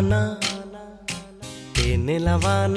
వాన తేనెల వాన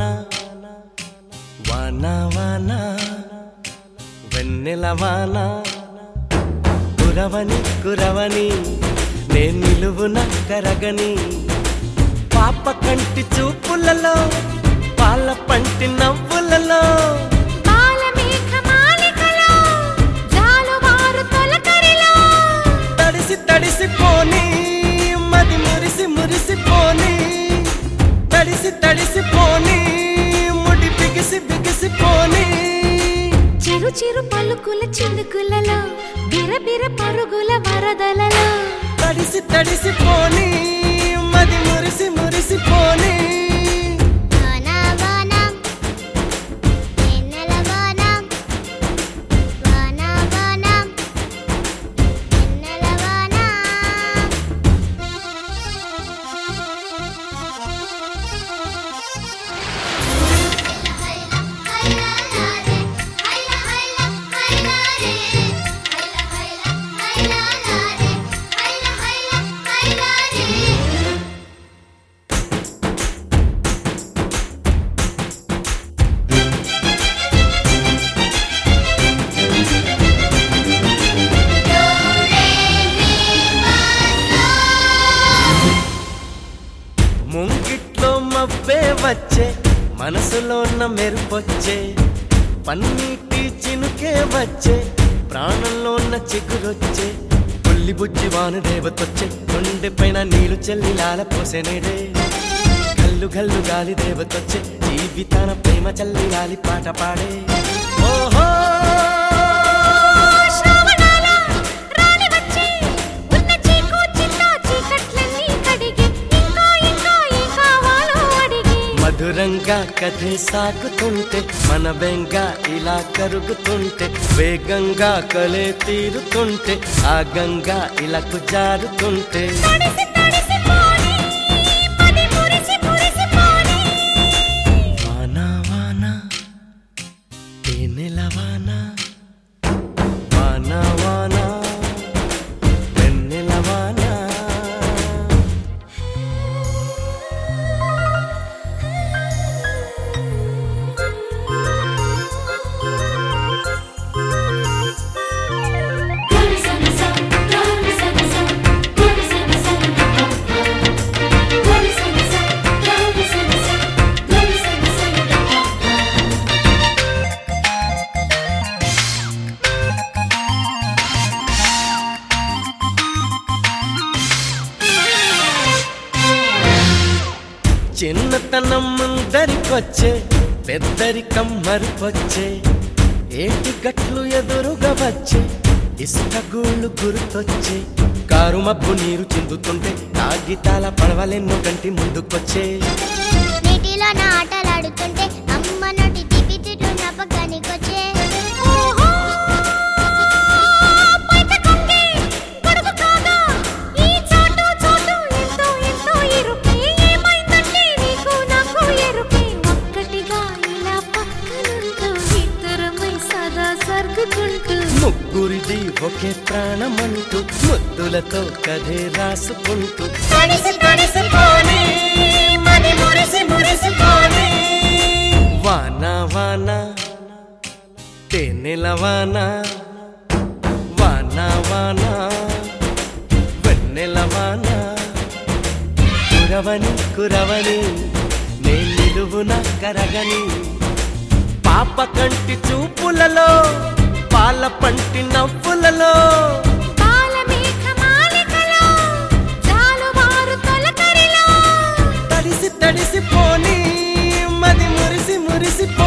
వాన వాన వెన్నెల వాన కురవని కురవని నే నిలువున కరగని పాప కంటి చూపులలో పాల పంటి నవ్వులలో బాలమేఘమాలికలో, జాలువారు తొలకరిలో, తడిసి తడిసి పోని మది మురిసి మురిసి పోని తడిసి తడిసి పోని ముడి బిగిసి బిగిసి పోని చిరు చిరు పలుకుల చినుకులలో బిరబిర పరుగుల వరదలలో తడిసి తడిసి పోని మది మురిసి మురిసి పోని ముంగిట్లో మబ్బే వచ్చే మనసులో ఉన్న మెరుపొచ్చే పన్నీటి చినుకే వచ్చే ప్రాణంలో ఉన్న చిగురొచ్చే పుల్లి బుజ్జి వాను దేవతొచ్చే గుండె పైన నీళ్లు చెల్లి లాల పోసెనేడే గల్లు గల్లు గాలి దేవతొచ్చే జీవితాన ప్రేమ చల్లి గాలి పాట పాడే ఓహో శ్రావణాల రాణి వచ్చి ఉన్న చీకు చిన్న చీకట్లన్నీ కడిగి ఇంకా ఇంకా ఏం కావాలో అడిగి మధురంగా కథే సాగుతుంటే మన బెంగ ఇలా కరుగుతుంటే వేగంగా కలే తీరుతుంటే ఆ గంగా ఇలాకు జారుతుంటే తడిసి తడిసి పోని మది మురిసి మురిసి పోని వాన వాన తేనెల వాన వాన వాన వెన్నెల వాన చిన్నతనం ముందరికొచ్చే పెద్దరికం మరిపొచ్చే ఏటి గట్లు ఎదురుగా వచ్చే ఇసుక గూళ్ళు గుర్తొచ్చే కారు మబ్బు నీరు చిందుతుంటే కాగితాల పడవలెన్నో కంటి ముందుకొచ్చే నీటిలో నా ఆటలాడుతుంటే అమ్మ నోటి తిప్పి తిట్టు నా పక్కనికొచ్చే ఓహో పైట కొంగే గొడుగు కాగా ఈ చోటు చోటు ఎంతో ఎంతో ఇరుకే ఏమైందంటే నీకు నాకు ఎరుకే ఒక్కటిగా ఇలా పక్కనుంటూ ఇద్దరమై సదా సర్దుకుంటూ ముగ్గురిది ఒకే ప్రాణమంటూ ముద్దులతో కథే రాసుకుంటూ తడిసి తడిసి పోనీ మది మురిసి మురిసి పోనీ వాన వాన తేనెల వాన వాన వాన వెన్నెల వాన కురవని కురవని నే నిలువున కరగని పాప కంటి చూపులలో పాల పంటి నవ్వులలో బాలమేఘమాలికలో, జాలువారు తొలకరిలో, తడిసి తడిసి పోని మది మురిసి మురిసి పో